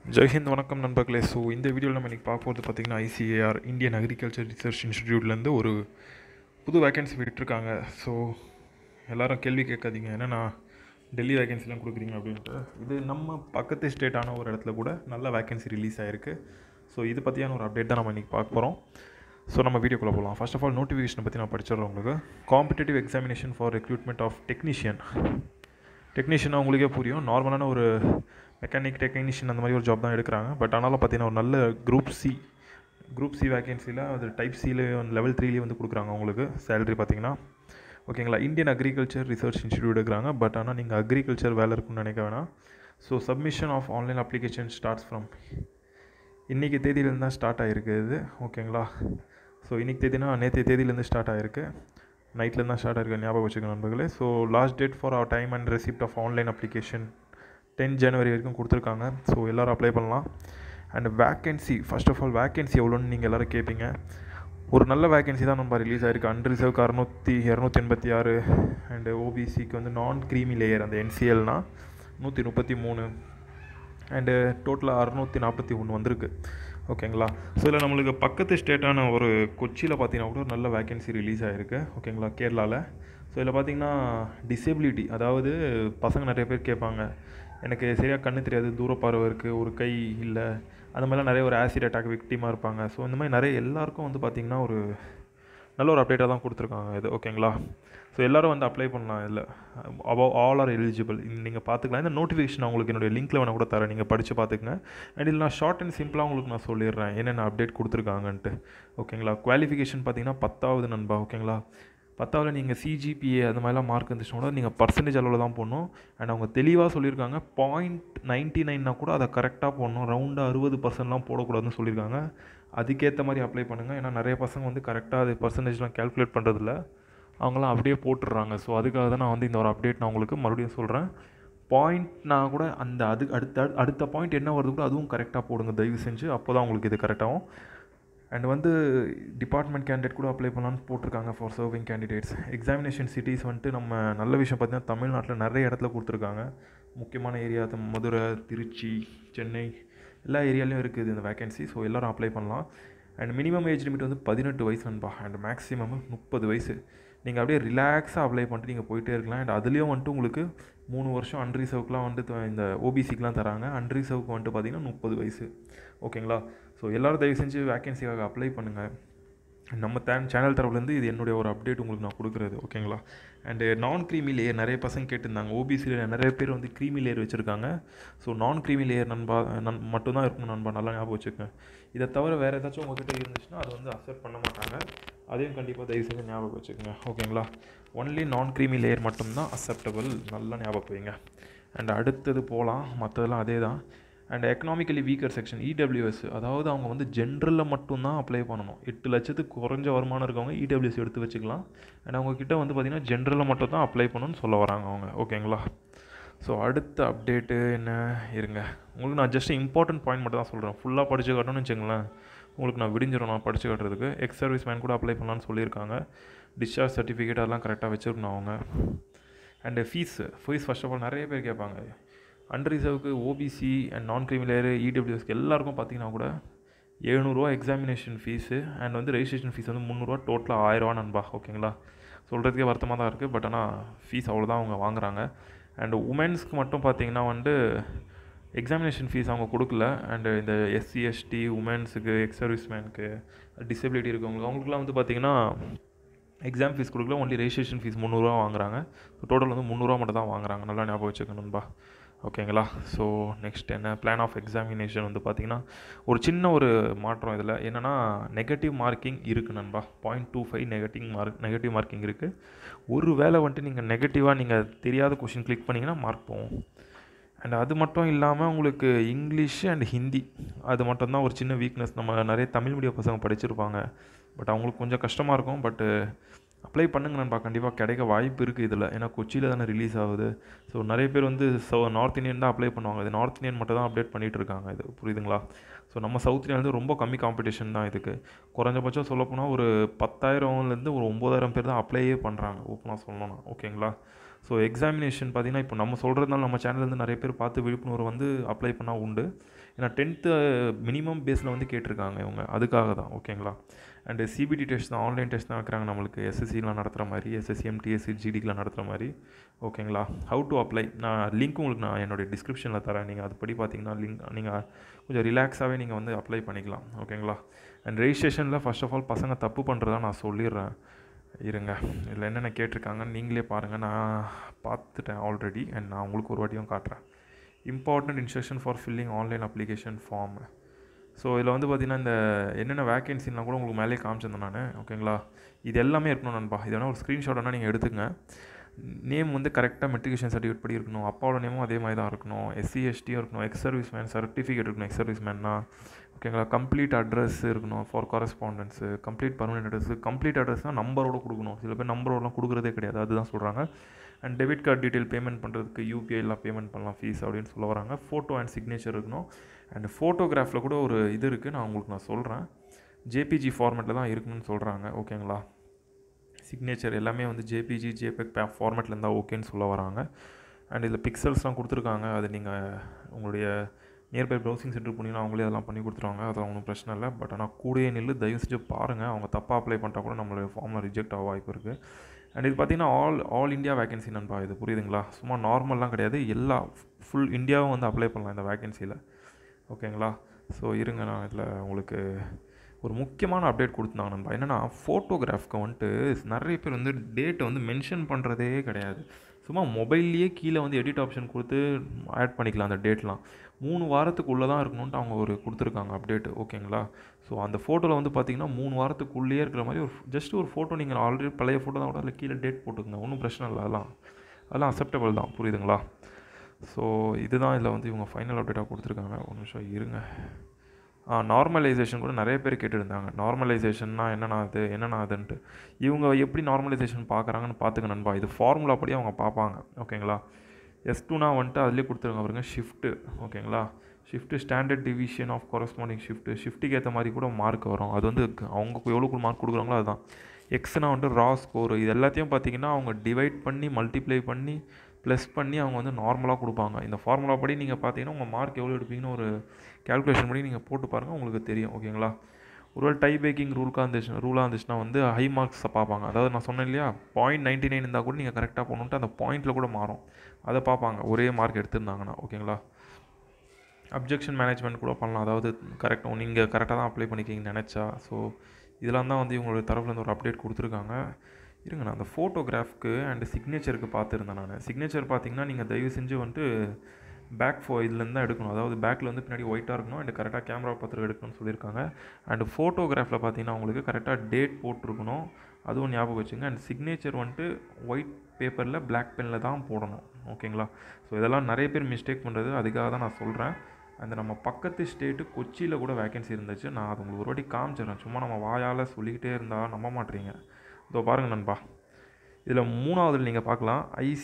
ஜெய்ஹிந்த் வணக்கம் நண்பர்களே ஸோ இந்த வீடியோவில் நம்ம இன்றைக்கி பார்க்க போகிறது பார்த்திங்கன்னா ஐசிஏஆர் இந்தியன் அக்ரிகல்ச்சர் ரிசர்ச் இன்ஸ்டிடியூட்லேருந்து ஒரு புது வேகன்சி விட்டுருக்காங்க ஸோ எல்லாரும் கேள்வி கேட்காதீங்க ஏன்னா நான் டெல்லி வேகன்சிலாம் கொடுக்குறீங்க அப்படின்ட்டு இது நம்ம பக்கத்து ஸ்டேட்டான ஒரு இடத்துல கூட நல்ல வேகன்சி ரிலீஸ் ஆகிருக்கு ஸோ இது பற்றியான ஒரு அப்டேட் தான் நம்ம இன்றைக்கி பார்க்க போகிறோம் ஸோ நம்ம வீடியோக்குள்ளே போகலாம் ஃபர்ஸ்ட் ஆஃப் ஆல் நோட்டிஃபிகேஷனை பற்றி நான் படிச்சிடுறேன் உங்களுக்கு competitive examination for recruitment of technician டெக்னீஷியனாக உங்களுக்கே புரியும் நார்மலான ஒரு மெக்கானிக் டெக்னீஷியன் அந்த மாதிரி ஒரு ஜாப் தான் எடுக்கிறாங்க பட் ஆனாலும் பார்த்தீங்கன்னா ஒரு நல்ல குரூப் சி குரூப் சி வேகன்சியில் அது டைப் சியில் லெவல் த்ரீலேயே வந்து கொடுக்குறாங்க உங்களுக்கு சேலரி பார்த்தீங்கன்னா ஓகேங்களா இந்தியன் அக்ரிகல்ச்சர் ரிசர்ச் இன்ஸ்டியூட் எடுக்கிறாங்க பட் ஆனால் நீங்கள் அக்ரிகல்ச்சர் வேலை இருக்குன்னு நினைக்க வேணாம் so submission of online application starts from இன்றைக்கி தேதியிலேருந்து தான் ஸ்டார்ட் ஆகிருக்கு இது ஓகேங்களா ஸோ இன்றைக்கி தேதினா நேற்று தேதியிலேருந்து ஸ்டார்ட் ஆகிருக்கு நைட்லேருந்து தான் ஸ்டார்ட் ஆகிருக்கு ஞாபகம் வச்சுக்க நண்பர்களே so last date for our time and receipt of online application ten January வரைக்கும் கொடுத்துருக்காங்க ஸோ எல்லோரும் அப்ளை பண்ணலாம் and vacancy first of all vacancy எவ்வளோன்னு நீங்கள் எல்லோரும் கேட்பீங்க ஒரு நல்ல வேகன்சி தான் நம்ம ரிலீஸ் ஆயிருக்கு அன்ரிசர்வ்க்கு அறுநூற்றி இரநூத்தி எண்பத்தி ஆறு அண்டு ஓபிசிக்கு வந்து நான் க்ரீமி லேயர் அந்த என்சிஎல்னா நூற்றி முப்பத்தி மூணு அண்டு டோட்டலாக அறுநூற்றி நாற்பத்தி ஒன்று வந்திருக்கு ஓகேங்களா ஸோ இதில் நம்மளுக்கு பக்கத்து ஸ்டேட்டான ஒரு கொச்சியில் பார்த்தீங்கன்னா கூட ஒரு நல்ல வேகன்சி ரிலீஸ் ஆகிருக்கு ஓகேங்களா கேரளாவில் ஸோ இதில் பார்த்தீங்கன்னா டிசேபிலிட்டி அதாவது பசங்க நிறைய பேர் கேட்பாங்க எனக்கு சரியாக கண்ணு தெரியாது தூரப்பார்வை இருக்குது ஒரு கை இல்லை அந்த மாதிரிலாம் நிறைய ஒரு ஆசிட் அட்டாக் விக்டிமாக இருப்பாங்க ஸோ இந்த மாதிரி நிறைய எல்லாருக்கும் வந்து பார்த்திங்கன்னா ஒரு நல்ல ஒரு அப்டேட்டாக தான் கொடுத்துருக்காங்க இது ஓகேங்களா ஸோ எல்லோரும் வந்து அப்ளை பண்ணலாம் இதில் அபவ் ஆல் ஆர் எலிஜிபிள் நீங்கள் பார்த்துக்கலாம் இந்த நோட்டிஃபிகேஷன் உங்களுக்கு என்னுடைய லிங்க்கில் வேணால் கூட தரேன் நீங்கள் படித்து பார்த்துக்குங்க அண்ட் இதில் நான் ஷார்ட் அண்ட் சிம்பிளாக உங்களுக்கு நான் சொல்லிடுறேன் என்னென்ன அப்டேட் கொடுத்துருக்காங்கன்ட்டு ஓகேங்களா குவாலிஃபிகேஷன் பார்த்தீங்கன்னா பத்தாவது நண்பா ஓகேங்களா பத்தாவது நீங்கள் சிஜிபிஏ அந்த மாதிரிலாம் மார்க் இருந்துச்சுன்னா கூட நீங்கள் பர்சன்டேஜ் அளவில் தான் போடணும் அண்ட் அவங்க தெளிவாக சொல்லியிருக்காங்க பாயிண்ட் நைன்ட்டி நைன்னா கூட அதை கரெக்டாக போடணும் ரவுண்டாக அறுபது பர்சன்ட்லாம் போடக்கூடாதுன்னு சொல்லியிருக்காங்க அதுக்கேற்ற மாதிரி அப்ளை பண்ணுங்கள் ஏன்னா நிறைய பசங்க வந்து கரெக்டாக அது பர்சன்டேஜ்லாம் கேல்குலேட் பண்ணுறதில்ல அவங்களாம் அப்படியே போட்டுடுறாங்க ஸோ அதுக்காக தான் நான் வந்து இந்த ஒரு அப்டேட் நான் உங்களுக்கு மறுபடியும் சொல்கிறேன் பாயிண்ட்னா கூட அந்த அது அடுத்த அடுத்த பாயிண்ட் என்ன வருது கூட அதுவும் கரெக்டாக போடுங்க தயவு செஞ்சு அப்போ தான் உங்களுக்கு இது கரெக்டாகும் அண்ட் வந்து டிபார்ட்மெண்ட் கேண்டிடேட் கூட அப்ளை பண்ணலான்னு போட்டிருக்காங்க for serving candidates examination cities வந்துட்டு நம்ம நல்ல விஷயம் பார்த்தீங்கன்னா தமிழ்நாட்டில் நிறைய இடத்துல கொடுத்துருக்காங்க முக்கியமான ஏரியா மதுரை திருச்சி சென்னை எல்லா ஏரியாலையும் இருக்குது இந்த வேகன்சி ஸோ எல்லோரும் அப்ளை பண்ணலாம் அண்ட் மினிமம் ஏஜ் லிமிட் வந்து பதினெட்டு வயசு நண்பா அண்ட் மேக்ஸிமம் முப்பது வயசு நீங்கள் அப்படியே ரிலாக்ஸாக அப்ளை பண்ணிட்டு நீங்கள் போயிட்டே இருக்கலாம் அண்ட் அதுலேயும் வந்துட்டு உங்களுக்கு மூணு வருஷம் அன்ரிசர்வ்க்குலாம் வந்துட்டு இந்த ஓபிசிக்கெலாம் தராங்க அன்ரிசர்வ்க்கு வந்துட்டு பார்த்தீங்கன்னா முப்பது வயசு ஓகேங்களா ஸோ எல்லோரும் தயவு செஞ்சு வேகன்சிக்காக அப்ளை பண்ணுங்கள் நம்ம தேன் சேனல் தரப்புலேருந்து இது என்னுடைய ஒரு அப்டேட் உங்களுக்கு நான் கொடுக்குறது ஓகேங்களா அண்டு நான் க்ரீமி லேயர் நிறைய பசங்க கேட்டிருந்தாங்க ஓபிசியில் நிறைய பேர் வந்து க்ரீமி லேயர் வச்சுருக்காங்க ஸோ நான் க்ரீமி லேயர் நண்பா நன் மட்டும்தான் இருக்கணும் நண்பா நல்லா ஞாபகம் வச்சுக்கோங்க இதை தவிர வேறு ஏதாச்சும் உங்கள்கிட்ட இருந்துச்சுன்னா அதை வந்து அக்செப்ட் பண்ண மாட்டாங்க அதையும் கண்டிப்பாக தயவு செஞ்சு ஞாபகம் வச்சுக்கோங்க ஓகேங்களா ஒன்லி நான் க்ரீமி லேயர் மட்டும்தான் அக்செப்டபிள் நல்லா ஞாபகம் வைங்க அண்ட் அடுத்தது போகலாம் மற்றதெல்லாம் அதே தான் and economically weaker section EWS அதாவது அவங்க வந்து ஜென்ரலில் மட்டும்தான் அப்ளை பண்ணணும் எட்டு லட்சத்துக்கு குறைஞ்ச வருமானம் இருக்கவங்க இடபிள்யூஎஸ் எடுத்து வச்சுக்கலாம் அண்ட் அவங்கக்கிட்ட வந்து பார்த்திங்கன்னா ஜென்ரலில் மட்டும் தான் அப்ளை பண்ணணும்னு சொல்ல வராங்க அவங்க ஓகேங்களா ஸோ அடுத்த அப்டேட்டு என்ன இருங்க உங்களுக்கு நான் ஜஸ்ட் இம்பார்ட்டன்ட் பாயிண்ட் மட்டும் தான் சொல்கிறேன் ஃபுல்லாக படித்து காட்டணும்னு வச்சுங்களேன் உங்களுக்கு நான் விடிஞ்சிடும் நான் படித்து காட்டுறதுக்கு எக்ஸ் சர்வீஸ் மேன் கூட அப்ளை பண்ணலான்னு சொல்லியிருக்காங்க டிஸ்சார்ஜ் சர்டிஃபிகேட் அதெல்லாம் கரெக்டாக வச்சுருக்கணும் அவங்க and fees fees first of all நிறைய பேர் கேட்பாங்க அன்ரிசர்வ்க்கு ஓபிசி அண்ட் நான் கிரிமிலேயர் இடபிள்யூஎஸ்க்கு எல்லாருக்கும் பார்த்தீங்கன்னா கூட எழுநூறுவா எக்ஸாமினேஷன் ஃபீஸு அண்ட் வந்து ரெஜிஸ்ட்ரேஷன் ஃபீஸ் வந்து முந்நூறுரூவா டோட்டலாக ஆயிரரூவா நண்பா ஓகேங்களா சொல்கிறதுக்கே வருத்தமாக தான் இருக்குது பட் ஆனால் ஃபீஸ் அவ்வளோதான் அவங்க வாங்குறாங்க அண்ட் உமன்ஸ்க்கு மட்டும் பார்த்தீங்கன்னா வந்து எக்ஸாமினேஷன் ஃபீஸ் அவங்க கொடுக்கல அண்டு இந்த எஸ்சி எஸ்டி உமன்ஸுக்கு எக்ஸ் சர்வீஸ்மேனுக்கு டிசபிலிட்டி இருக்கவங்களுக்கு அவங்களுக்குலாம் வந்து பார்த்திங்கன்னா எக்ஸாம் ஃபீஸ் கொடுக்கல ஒன்லி ரெஜிஸ்ட்ரேஷன் ஃபீஸ் முந்நூறுரூவா வாங்குறாங்க டோட்டல் வந்து முந்நூறுரூவா மட்டும் தான் வாங்குறாங்க நல்லா ஞாபகம் வச்சுக்கணும்பா ஓகேங்களா ஸோ நெக்ஸ்ட் என்ன பிளான் ஆஃப் எக்ஸாமினேஷன் வந்து பார்த்திங்கன்னா ஒரு சின்ன ஒரு மாற்றம் இதில் என்னென்னா நெகட்டிவ் மார்க்கிங் இருக்குது நண்பா point two five negative mark negative marking இருக்குது ஒரு வேளை வந்துட்டு நீங்கள் நெகட்டிவாக நீங்கள் தெரியாத கொஷின் கிளிக் பண்ணிங்கன்னா மார்க் போகும் அண்ட் அது மட்டும் இல்லாமல் உங்களுக்கு இங்கிலீஷ் அண்ட் ஹிந்தி அது மட்டும்தான் ஒரு சின்ன வீக்னஸ் நம்ம நிறைய தமிழ் மீடியம் பசங்க படிச்சிருப்பாங்க பட் அவங்களுக்கு கொஞ்சம் கஷ்டமாக இருக்கும் பட்டு அப்ளை பண்ணுங்க நண்பா கண்டிப்பாக கிடைக்க வாய்ப்பு இருக்குது இதில் ஏன்னா கொச்சியில் தானே ரிலீஸ் ஆகுது ஸோ நிறைய பேர் வந்து சௌ நார்த் இந்தியன் தான் அப்ளை பண்ணுவாங்க இது நார்த் இந்தியன் மட்டும் தான் அப்டேட் பண்ணிகிட்டு இருக்காங்க இது புரியுதுங்களா ஸோ நம்ம சவுத் இந்தியா வந்து ரொம்ப கம்மி காம்படிஷன் தான் இதுக்கு குறைஞ்சபட்சம் சொல்லப்போனால் ஒரு பத்தாயிரம்லேருந்து ஒரு ஒம்பதாயிரம் பேர் தான் அப்ளையே பண்ணுறாங்க ஓப்பனாக சொல்லணும்னா ஓகேங்களா ஸோ எக்ஸாமினேஷன் பார்த்தீங்கன்னா இப்போ நம்ம சொல்கிறதுனால நம்ம சேனல்லேருந்து நிறைய பேர் பார்த்து விழிப்புணர்வு வந்து அப்ளை பண்ணால் உண்டு ஏன்னா டென்த்து மினிமம் பேஸில் வந்து கேட்டிருக்காங்க இவங்க அதுக்காக தான் ஓகேங்களா அண்டு சிபிடி டெஸ்ட் தான் ஆன்லைன் டெஸ்ட் தான் வைக்கிறாங்க நம்மளுக்கு எஸ்எஸ்சிலாம் நடத்துகிற மாதிரி எஸ்எஸ்சிஎம் டிஎஸ்சி ஜிடிக்கெலாம் நடத்துகிற மாதிரி ஓகேங்களா ஹவு டு அப்ளை நான் லிங்க் உங்களுக்கு நான் என்னுடைய டிஸ்கிரிப்ஷனில் தரேன் நீங்கள் அதுபடி பார்த்தீங்கன்னா லிங்க் நீங்கள் கொஞ்சம் ரிலாக்ஸாகவே நீங்கள் வந்து அப்ளை பண்ணிக்கலாம் ஓகேங்களா அண்ட் ரெஜிஸ்ட்ரேஷனில் ஃபர்ஸ்ட் ஆஃப் ஆல் பசங்க தப்பு பண்ணுறதா நான் சொல்லிடுறேன் இருங்க இதில் என்னென்ன கேட்டிருக்காங்கன்னு நீங்களே பாருங்கள் நான் பார்த்துட்டேன் ஆல்ரெடி அண்ட் நான் உங்களுக்கு ஒரு வாட்டியும் காட்டுறேன் important instruction for filling online application form so இதில் வந்து பார்த்திங்கன்னா இந்த என்னென்ன வேகன்சிலாம் கூட உங்களுக்கு மேலே காமிச்சிருந்தேன் நான் ஓகேங்களா இது எல்லாமே இருக்கணும் நண்பா இது வேணால் ஒரு ஸ்க்ரீன்ஷாட் வேணால் நீங்கள் எடுத்துங்க நேம் வந்து கரெக்டாக மெட்ரிகுலேஷன் சர்டிஃபிகேட் படி இருக்கணும் அப்பாவோட நேமும் அதே மாதிரி தான் இருக்கணும் எஸ்சி எஸ்டியும் இருக்கணும் எக்ஸ் சர்வீஸ் மேன் சர்டிஃபிகேட் இருக்கணும் எக்ஸ் சர்வீஸ் மேன்னா ஓகேங்களா கம்ப்ளீட் அட்ரஸ் இருக்கணும் for correspondence complete permanent address complete அட்ரஸ்னால் நம்பரோட கொடுக்கணும் சில பேர் நம்பரோடலாம் கொடுக்குறதே கிடையாது அதுதான் சொல்கிறாங்க and debit card detail payment பண்ணுறதுக்கு யூபிஐலாம் பேமெண்ட் பண்ணலாம் ஃபீஸ் அப்படின்னு சொல்ல வராங்க ஃபோட்டோ அண்ட் சிக்னேச்சர் இருக்கணும் அண்ட் ஃபோட்டோகிராஃபில் கூட ஒரு இது இருக்குது நான் உங்களுக்கு நான் சொல்கிறேன் ஜேபிஜி ஃபார்மேட்டில் தான் இருக்கணும்னு சொல்கிறாங்க ஓகேங்களா சிக்னேச்சர் எல்லாமே வந்து ஜேபிஜி ஜேபெக் பே ஃபார்மேட்டில் இருந்தால் ஓகேன்னு சொல்ல வராங்க அண்ட் இதில் பிக்சல்ஸ்லாம் கொடுத்துருக்காங்க அது நீங்கள் உங்களுடைய நியர்பை ப்ரௌசிங் சென்டர் போனீங்கன்னா அவங்களே அதெல்லாம் பண்ணி கொடுத்துருவாங்க அது ஒன்றும் பிரச்சனை இல்லை பட் ஆனால் கூடயே நில்லு தயவு செஞ்சு பாருங்கள் அவங்க தப்பாக அப்ளை பண்ணிட்டா கூட நம்மளுடைய ஃபார்மில் ரிஜெக்ட் ஆக வாய்ப்பு இருக்குது அண்ட் இது பார்த்தீங்கன்னா ஆல் ஆல் இந்தியா வேகன்சி நண்பா இது புரியுதுங்களா சும்மா நார்மல்லாம் கிடையாது எல்லா ஃபுல் இந்தியாவும் வந்து அப்ளை பண்ணலாம் இந்த வேகன்சியில் ஓகேங்களா ஸோ இருங்க நான் இதில் உங்களுக்கு ஒரு முக்கியமான அப்டேட் கொடுத்தாங்க நண்பா என்னென்னா ஃபோட்டோகிராஃப்க்கு வந்துட்டு நிறைய பேர் வந்து டேட்டை வந்து மென்ஷன் பண்ணுறதே கிடையாது சும்மா மொபைல்லையே கீழே வந்து எடிட் ஆப்ஷன் கொடுத்து ஆட் பண்ணிக்கலாம் அந்த டேட்லாம் மூணு வாரத்துக்குள்ளே தான் இருக்கணுன்ட்டு அவங்க ஒரு கொடுத்துருக்காங்க அப்டேட்டு ஓகேங்களா ஸோ அந்த ஃபோட்டோவில் வந்து பார்த்தீங்கன்னா மூணு வாரத்துக்குள்ளேயே இருக்கிற மாதிரி ஒரு ஜஸ்ட் ஒரு ஃபோட்டோ நீங்கள் ஆல்ரெடி பழைய ஃபோட்டோ தான் கூட அதில் கீழே டேட் போட்டுக்கங்க ஒன்றும் பிரச்சனை இல்லை அதெல்லாம் அதெல்லாம் அக்செப்டபிள் தான் புரியுதுங்களா ஸோ இதுதான் இதில் வந்து இவங்க ஃபைனல் அப்டேட்டாக கொடுத்துருக்காங்க ஒரு நிமிஷம் இருங்க நார்மலைசேஷன் கூட நிறைய பேர் கேட்டுருந்தாங்க நார்மலைசேஷன்னா என்னென்ன அது என்னென்ன அதுன்ட்டு இவங்க எப்படி நார்மலைசேஷன் பார்க்குறாங்கன்னு பார்த்துக்க நண்பா இது ஃபார்முலா படி அவங்க பார்ப்பாங்க ஓகேங்களா எஸ் டூனா வந்துட்டு அதிலே கொடுத்துருங்க பாருங்க ஷிஃப்ட்டு ஓகேங்களா shift standard division of corresponding shift ஷிஃப்ட்டுக்கு ஏற்ற மாதிரி கூட மார்க் வரும் அது வந்து அவங்க எவ்வளோ மார்க் கொடுக்குறாங்களோ அதுதான் எக்ஸ்னா வந்துட்டு ரா ஸ்கோர் இது எல்லாத்தையும் பார்த்தீங்கன்னா அவங்க டிவைட் பண்ணி மல்டிப்ளை பண்ணி ப்ளஸ் பண்ணி அவங்க வந்து நார்மலாக கொடுப்பாங்க இந்த ஃபார்முலா படி நீங்கள் பார்த்தீங்கன்னா உங்கள் மார்க் எவ்வளோ எடுப்பீங்கன்னு ஒரு கேல்குலேஷன் பண்ணி நீங்கள் போட்டு பாருங்கள் உங்களுக்கு தெரியும் ஓகேங்களா ஒருவேளை டை பேக்கிங் ரூல்காக இருந்துச்சுன்னா ரூலாக இருந்துச்சுன்னா வந்து ஹை மார்க்ஸை பார்ப்பாங்க அதாவது நான் சொன்னேன் இல்லையா பாயிண்ட் நைன்ட்டி நைன் இருந்தால் கூட நீங்கள் கரெக்டாக போகணுன்ட்டு அந்த பாயிண்ட்டில் கூட மாறும் அதை பார்ப்பாங்க ஒரே மார்க் எடுத்திருந்தாங்கன்னா ஓகேங்களா அப்ஜெக்ஷன் மேனேஜ்மெண்ட் கூட பண்ணலாம் அதாவது கரெக்டாக நீங்கள் கரெக்டாக தான் அப்ளை பண்ணிக்கிங்கன்னு நினச்சா ஸோ இதெல்லாம் தான் வந்து இவங்களோட தரப்புலேருந்து ஒரு அப்டேட் கொடுத்துருக்காங்க இருங்க நான் அந்த ஃபோட்டோகிராஃப்க்கு அண்டு சிக்னேச்சருக்கு பார்த்துருந்தேன் நான் சிக்னேச்சர் பார்த்தீங்கன்னா நீங்கள் தயவு செஞ்சு வந்துட்டு பேக் ஃபோ இதுலேருந்து தான் எடுக்கணும் அதாவது பேக்கில் வந்து பின்னாடி ஒயிட்டாக இருக்கணும் அண்ட் கரெக்டாக கேமரா பார்த்து எடுக்கணும்னு சொல்லியிருக்காங்க அண்ட் ஃபோட்டோகிராஃபில் பார்த்தீங்கன்னா உங்களுக்கு கரெக்டாக டேட் போட்டிருக்கணும் அதுவும் ஞாபகம் வச்சுங்க அண்ட் சிக்னேச்சர் வந்துட்டு ஒயிட் பேப்பரில் பிளாக் பெனில் தான் போடணும் ஓகேங்களா ஸோ இதெல்லாம் நிறைய பேர் மிஸ்டேக் பண்ணுறது அதுக்காக தான் நான் சொல்கிறேன் அந்த நம்ம பக்கத்து ஸ்டேட்டு கொச்சியில் கூட வேகன்சி இருந்துச்சு நான் அது உங்களுக்கு ஒரு வாட்டி காமிச்சிடுறேன் சும்மா நம்ம வாயால் சொல்லிக்கிட்டே இருந்தால் நம்ப மாட்டீங்க இதோ பாருங்கள் நண்பா இதில் மூணாவதுல நீங்கள் பார்க்கலாம்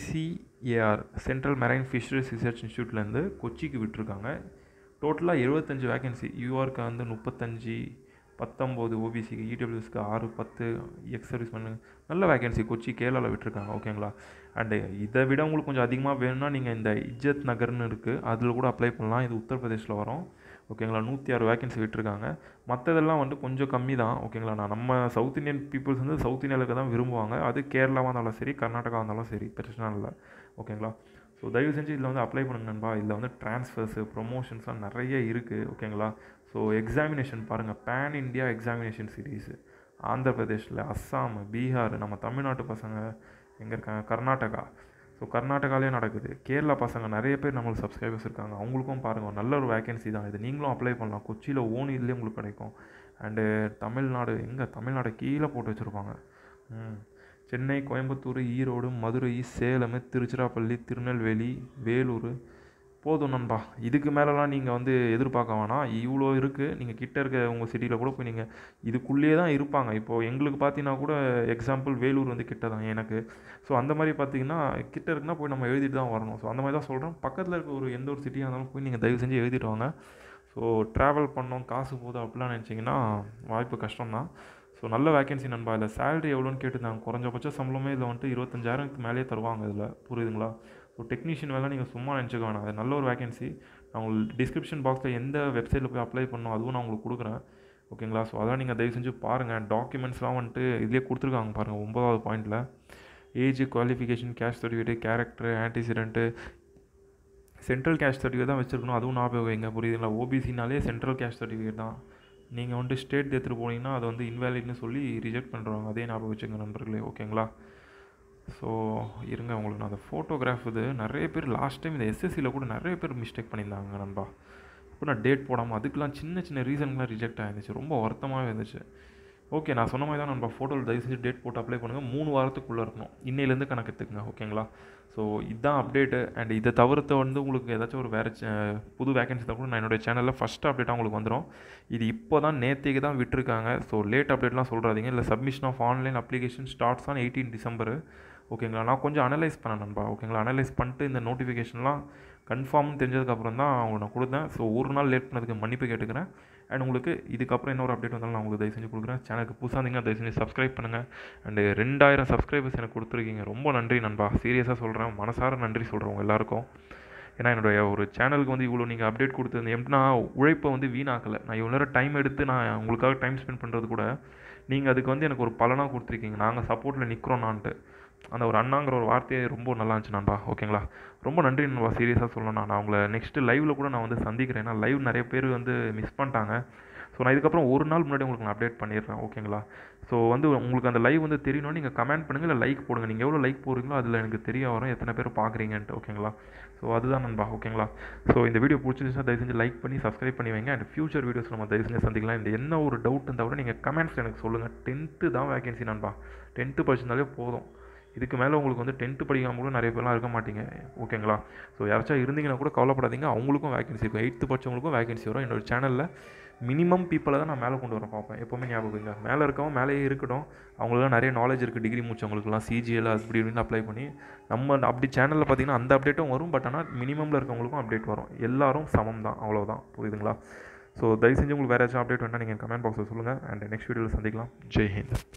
ICAR central marine fisheries research இன்ஸ்டியூட்லேருந்து கொச்சிக்கு விட்டுருக்காங்க டோட்டலாக எழுபத்தஞ்சு வேகன்சி யூஆருக்கு வந்து முப்பத்தஞ்சு பத்தொம்போது ஓபிசிக்கு இடபிள்யூஎஸ்க்கு ஆறு பத்து எக்ஸ் சர்வீஸ் பண்ணு நல்ல வேகன்சி கொச்சி கேரளாவில் விட்டுருக்காங்க ஓகேங்களா அண்டு இதை விட உங்களுக்கு கொஞ்சம் அதிகமாக வேணும்னா நீங்கள் இந்த இஜ்ஜத் நகர்னு இருக்குது அதில் கூட அப்ளை பண்ணலாம் இது உத்தரப்பிரதேஷில் வரும் ஓகேங்களா நூற்றி ஆறு வேகன்சி விட்டுருக்காங்க மற்றதெல்லாம் வந்து கொஞ்சம் கம்மி தான் ஓகேங்களா நான் நம்ம சவுத் இந்தியன் பீப்புள்ஸ் வந்து சவுத் இந்தியாவுக்கு தான் விரும்புவாங்க அது கேரளாவாக இருந்தாலும் சரி கர்நாடகா இருந்தாலும் சரி பிரச்சனை இல்லை ஓகேங்களா ஸோ தயவு செஞ்சு இதில் வந்து அப்ளை பண்ணுங்க நண்பா இதில் வந்து ட்ரான்ஸ்ஃபர்ஸு ப்ரொமோஷன்ஸ்லாம் நிறைய இருக்குது ஓகேங்களா ஸோ எக்ஸாமினேஷன் பாருங்கள் pan India examination series Andhra பிரதேஷில் அஸ்ஸாம் பீகார் நம்ம தமிழ்நாட்டு பசங்க எங்கே இருக்காங்க கர்நாடகா ஸோ கர்நாடகாலே நடக்குது கேரளா பசங்க நிறைய பேர் நம்மளுக்கு சப்ஸ்கிரைபர்ஸ் இருக்காங்க அவங்களுக்கும் பாருங்கள் ஒரு நல்ல ஒரு வேகன்சி தான் இது நீங்களும் அப்ளை பண்ணலாம் கொச்சியில் ஓன் இதுலேயே உங்களுக்கு கிடைக்கும் அண்டு தமிழ்நாடு எங்கே தமிழ்நாடு கீழே போட்டு வச்சுருப்பாங்க ம் சென்னை கோயம்புத்தூர் ஈரோடு மதுரை சேலம் திருச்சிராப்பள்ளி திருநெல்வேலி வேலூர் போதும் நண்பா இதுக்கு மேலெலாம் நீங்கள் வந்து எதிர்பார்க்க வேணாம் இவ்வளோ இருக்குது நீங்கள் கிட்ட இருக்க உங்கள் சிட்டியில் கூட போய் நீங்கள் இதுக்குள்ளேயே தான் இருப்பாங்க இப்போது எங்களுக்கு பார்த்தீங்கன்னா கூட எக்ஸாம்பிள் வேலூர் வந்து கிட்ட தான் எனக்கு ஸோ அந்த மாதிரி பார்த்தீங்கன்னா கிட்ட இருக்குன்னா போய் நம்ம எழுதிட்டு தான் வரணும் ஸோ அந்த மாதிரி தான் சொல்கிறேன் பக்கத்தில் இருக்க ஒரு எந்த ஒரு சிட்டியாக இருந்தாலும் போய் நீங்கள் தயவு செஞ்சு எழுதிட்டு வாங்க ஸோ ட்ராவல் பண்ணோம் காசு போதும் அப்படிலாம் நினச்சிங்கன்னா வாய்ப்பு கஷ்டம் தான் ஸோ நல்ல வேகன்சி நண்பா இல்லை சேலரி எவ்வளோன்னு கேட்டுருந்தாங்க குறைஞ்சபட்ச சம்பளமே இதில் வந்துட்டு இருபத்தஞ்சாயிரத்துக்கு மேலேயே தருவாங்க இதில் புரியுதுங்களா ஸோ டெக்னீஷியன் வேலை நீங்கள் சும்மா நினச்சிக்க வேணாம் அது நல்ல ஒரு வேகன்சி நான் உங்களுக்கு டிஸ்கிரிப்ஷன் பாக்ஸில் எந்த வெப்சைட்டில் போய் அப்ளை பண்ணணும் அதுவும் நான் உங்களுக்கு கொடுக்குறேன் ஓகேங்களா ஸோ அதான் நீங்கள் தயவு செஞ்சு பாருங்கள் டாக்குமெண்ட்ஸ்லாம் வந்துட்டு இதுலேயே கொடுத்துருக்காங்க பாருங்கள் ஒம்பதாவது பாயிண்டில் age qualification caste certificate character antecedent central caste certificate தான் வச்சுருக்கணும் அதுவும் ஞாபகம் வைங்க புரியுதுங்களா ஓபிசினாலே சென்ட்ரல் கேஷ் சர்டிஃபிகேட் தான் நீங்கள் வந்துட்டு ஸ்டேட் எடுத்துகிட்டு போனீங்கன்னா அது வந்து இன்வேலிட்னு சொல்லி ரிஜெக்ட் பண்ணுறாங்க அதே ஞாபகம் வச்சுங்க நண்பர்களே ஓகேங்களா ஸோ இருங்க உங்களுக்கு நான் அந்த ஃபோட்டோகிராஃப் இது நிறைய பேர் லாஸ்ட் டைம் இந்த எஸ்எஸ்சியில் கூட நிறைய பேர் மிஸ்டேக் பண்ணியிருந்தாங்க நண்பா இப்போ நான் டேட் போடாமல் அதுக்கெலாம் சின்ன சின்ன ரீசன்லாம் ரிஜெக்ட் ஆயிருந்துச்சு ரொம்ப வருத்தமாகவே இருந்துச்சு ஓகே நான் சொன்ன மாதிரி தான் நண்பா ஃபோட்டோவில் தயவு செஞ்சு டேட் போட்டு அப்ளை பண்ணுங்கள் மூணு வாரத்துக்குள்ளே இருக்கணும் இன்னையிலேருந்து கணக்கு எடுத்துக்கங்க ஓகேங்களா ஸோ இதுதான் அப்டேட்டு அண்ட் இதை தவிர்த்து வந்து உங்களுக்கு ஏதாச்சும் ஒரு வேறு புது வேகன்சி தான் கூட நான் என்னோடய சேனலில் ஃபஸ்ட் அப்டேட்டாக உங்களுக்கு வந்துடும் இது இப்போ தான் நேற்றுக்கு தான் விட்டுருக்காங்க ஸோ லேட் அப்டேட்லாம் சொல்கிறாதீங்க இல்லை submission of online application starts on eighteen December ஓகேங்களா நான் கொஞ்சம் அனலைஸ் பண்ணேன் நண்பா ஓகேங்களா அனலைஸ் பண்ணிட்டு இந்த நோட்டிஃபிகேஷன்லாம் கன்ஃபார்ம்னு தெரிஞ்சதுக்கப்புறம் தான் அவங்க நான் கொடுத்தேன் ஸோ ஒரு நாள் லேட் பண்ணதுக்கு மன்னிப்பு கேட்டுக்கிறேன் அண்ட் உங்களுக்கு இதுக்கப்புறம் இன்னொரு அப்டேட் வந்தாலும் நான் உங்களுக்கு தயவு செஞ்சு கொடுக்குறேன் சேனலுக்கு புதுசாக இருந்தீங்கன்னா தயவு செஞ்சு சப்ஸ்கிரைப் பண்ணுங்கள் அண்டு ரெண்டாயிரம் சப்ஸ்கிரைபர்ஸ் எனக்கு கொடுத்துருக்கீங்க ரொம்ப நன்றி நண்பா சீரியஸாக சொல்கிறேன் மனசார நன்றி சொல்கிறேன் உங்கள் எல்லாருக்கும் ஏன்னா என்னுடைய ஒரு சேனலுக்கு வந்து இவ்வளோ நீங்கள் அப்டேட் கொடுத்தது எப்படின்னா உழைப்பை வந்து வீணாக்கலை நான் இவ்வளோ நேரம் டைம் எடுத்து நான் உங்களுக்காக டைம் ஸ்பெண்ட் பண்ணுறது கூட நீங்கள் அதுக்கு வந்து எனக்கு ஒரு பலனாக கொடுத்துருக்கீங்க நாங்கள் சப்போர்ட்டில் நிற்கிறோம் நான்ட்டு அந்த ஒரு அண்ணாங்கிற ஒரு வார்த்தையே ரொம்ப நல்லா இருந்துச்சு நண்பா ஓகேங்களா ரொம்ப நன்றி நண்பா சீரியஸாக சொல்லணும் நான் உங்களை நெக்ஸ்ட்டு லைவில் கூட நான் வந்து சந்திக்கிறேன் ஏன்னா லைவ் நிறைய பேர் வந்து மிஸ் பண்ணிட்டாங்க ஸோ நான் இதுக்கப்புறம் ஒரு நாள் முன்னாடி உங்களுக்கு நான் அப்டேட் பண்ணிடுறேன் ஓகேங்களா ஸோ வந்து உங்களுக்கு அந்த லைவ் வந்து தெரியணும் நீங்கள் கமெண்ட் பண்ணுங்கள் இல்லை லைக் போடுங்க நீங்கள் எவ்வளோ லைக் போடுறீங்களோ அதில் எனக்கு தெரிய வரும் எத்தனை பேர் பார்க்குறீங்கன்ட்டு ஓகேங்களா ஸோ அதுதான் நண்பா ஓகேங்களா ஸோ இந்த வீடியோ பிடிச்சிருந்துச்சுன்னா தயவு செஞ்சு லைக் பண்ணி சப்ஸ்கிரைப் பண்ணி வைங்க அண்ட் ஃபியூச்சர் வீடியோஸ் நம்ம தயவு செஞ்சு சந்திக்கலாம் இந்த என்ன ஒரு டவுட் இருந்தால் கூட நீங்கள் கமெண்ட்ஸில் எனக்கு சொல்லுங்கள் டென்த்து தான் வேகன்சி நண்பா டென்த்து படிச்சிருந்தாலே போதும் இதுக்கு மேலே உங்களுக்கு வந்து டென்த்து படிக்காம கூட நிறைய பேர்லாம் இருக்க மாட்டீங்க ஓகேங்களா ஸோ யாராச்சும் இருந்தீங்கன்னா கூட கவலைப்படாதீங்க அவங்களுக்கும் வேகன்சி இருக்கும் எயித்து படிச்சவங்களுக்கும் வேகன்சி வரும் என்னோட சேனலில் மினிமம் பீப்பிளை தான் நான் மேலே கொண்டு வர பார்ப்பேன் எப்போவுமே ஞாபகம் வைங்க மேலே இருக்கவங்க மேலேயே இருக்கட்டும் அவங்களுக்குலாம் நிறைய நாலேஜ் இருக்குது டிகிரி முடிச்சவங்களுக்குலாம் சிஜிஎல் அப்படி இப்படின்னு அப்ளை பண்ணி நம்ம அப்படி சேனலில் பார்த்தீங்கன்னா அந்த அப்டேட்டும் வரும் பட் ஆனால் மினிமமில் இருக்கவங்களுக்கும் அப்டேட் வரும் எல்லாரும் சமம் தான் அவ்வளோதான் புரியுதுங்களா ஸோ தயவு செஞ்சு உங்களுக்கு வேறு ஏதாச்சும் அப்டேட் வேணால் நீங்கள் கமெண்ட் பாக்ஸில் சொல்லுங்கள் அண்ட் நெக்ஸ்ட் வீடியோவில் சந்திக்கலாம் ஜெய் ஹிந்த்